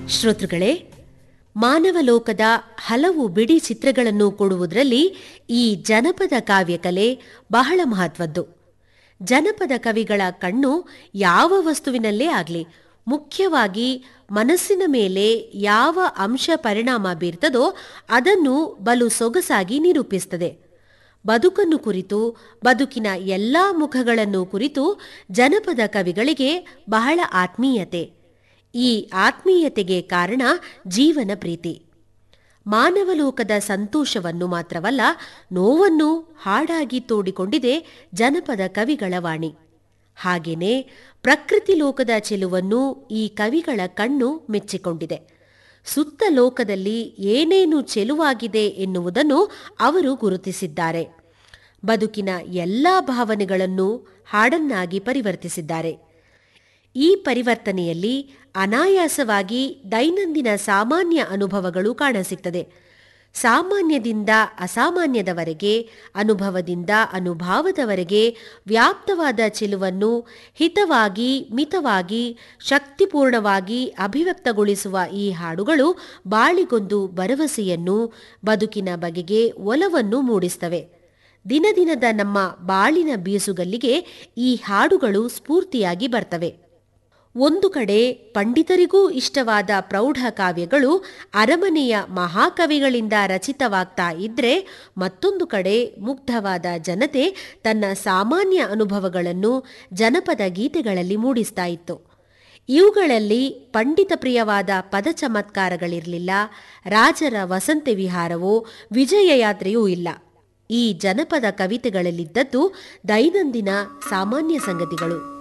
ಶ್ರೋತೃಗಳೇ ಮಾನವ ಲೋಕದ ಹಲವು ಬಿಡಿ ಚಿತ್ರಗಳನ್ನು ಕೊಡುವುದರಲ್ಲಿ ಈ ಜನಪದ ಕಾವ್ಯಕಲೆ ಬಹಳ ಮಹತ್ವದ್ದು ಜನಪದ ಕವಿಗಳ ಕಣ್ಣು ಯಾವ ವಸ್ತುವಿನಲ್ಲೇ ಆಗಲಿ ಮುಖ್ಯವಾಗಿ ಮನಸ್ಸಿನ ಮೇಲೆ ಯಾವ ಅಂಶ ಪರಿಣಾಮ ಬೀರ್ತದೋ ಅದನ್ನು ಬಲು ಸೊಗಸಾಗಿ ನಿರೂಪಿಸ್ತದೆ ಬದುಕನ್ನು ಕುರಿತು ಬದುಕಿನ ಎಲ್ಲಾ ಮುಖಗಳನ್ನು ಕುರಿತು ಜನಪದ ಕವಿಗಳಿಗೆ ಬಹಳ ಆತ್ಮೀಯತೆ ಈ ಆತ್ಮೀಯತೆಗೆ ಕಾರಣ ಜೀವನ ಪ್ರೀತಿ ಮಾನವಲೋಕದ ಸಂತೋಷವನ್ನು ಮಾತ್ರವಲ್ಲ ನೋವನ್ನು ಹಾಡಾಗಿ ತೋಡಿಕೊಂಡಿದೆ ಜನಪದ ಕವಿಗಳ ವಾಣಿ ಹಾಗೇನೆ ಪ್ರಕೃತಿ ಲೋಕದ ಚೆಲುವನ್ನು ಈ ಕವಿಗಳ ಕಣ್ಣು ಮೆಚ್ಚಿಕೊಂಡಿದೆ ಸುತ್ತ ಲೋಕದಲ್ಲಿ ಏನೇನು ಚೆಲುವಾಗಿದೆ ಎನ್ನುವುದನ್ನು ಅವರು ಗುರುತಿಸಿದ್ದಾರೆ ಬದುಕಿನ ಎಲ್ಲಾ ಭಾವನೆಗಳನ್ನು ಹಾಡನ್ನಾಗಿ ಪರಿವರ್ತಿಸಿದ್ದಾರೆ ಈ ಪರಿವರ್ತನೆಯಲ್ಲಿ ಅನಾಯಾಸವಾಗಿ ದೈನಂದಿನ ಸಾಮಾನ್ಯ ಅನುಭವಗಳು ಕಾಣಸಿಗ್ತದೆ ಸಾಮಾನ್ಯದಿಂದ ಅಸಾಮಾನ್ಯದವರೆಗೆ ಅನುಭವದಿಂದ ಅನುಭಾವದವರೆಗೆ ವ್ಯಾಪ್ತವಾದ ಚೆಲುವನ್ನು ಹಿತವಾಗಿ ಮಿತವಾಗಿ ಶಕ್ತಿಪೂರ್ಣವಾಗಿ ಅಭಿವ್ಯಕ್ತಗೊಳಿಸುವ ಈ ಹಾಡುಗಳು ಬಾಳಿಗೊಂದು ಭರವಸೆಯನ್ನು ಬದುಕಿನ ಬಗೆಗೆ ಒಲವನ್ನು ಮೂಡಿಸ್ತವೆ ದಿನದಿನದ ನಮ್ಮ ಬಾಳಿನ ಬೀಸುಗಲ್ಲಿಗೆ ಈ ಹಾಡುಗಳು ಸ್ಫೂರ್ತಿಯಾಗಿ ಬರ್ತವೆ ಒಂದು ಕಡೆ ಪಂಡಿತರಿಗೂ ಇಷ್ಟವಾದ ಪ್ರೌಢ ಕಾವ್ಯಗಳು ಅರಮನೆಯ ಮಹಾಕವಿಗಳಿಂದ ರಚಿತವಾಗ್ತಾ ಇದ್ರೆ ಮತ್ತೊಂದು ಕಡೆ ಮುಗ್ಧವಾದ ಜನತೆ ತನ್ನ ಸಾಮಾನ್ಯ ಅನುಭವಗಳನ್ನು ಜನಪದ ಗೀತೆಗಳಲ್ಲಿ ಮೂಡಿಸ್ತಾ ಇತ್ತು ಇವುಗಳಲ್ಲಿ ಪಂಡಿತ ಪ್ರಿಯವಾದ ಪದ ಚಮತ್ಕಾರಗಳಿರಲಿಲ್ಲ ರಾಜರ ವಸಂತ ವಿಹಾರವೋ ವಿಜಯ ಯಾತ್ರೆಯೂ ಇಲ್ಲ ಈ ಜನಪದ ಕವಿತೆಗಳಲ್ಲಿದ್ದದ್ದು ದೈನಂದಿನ ಸಾಮಾನ್ಯ ಸಂಗತಿಗಳು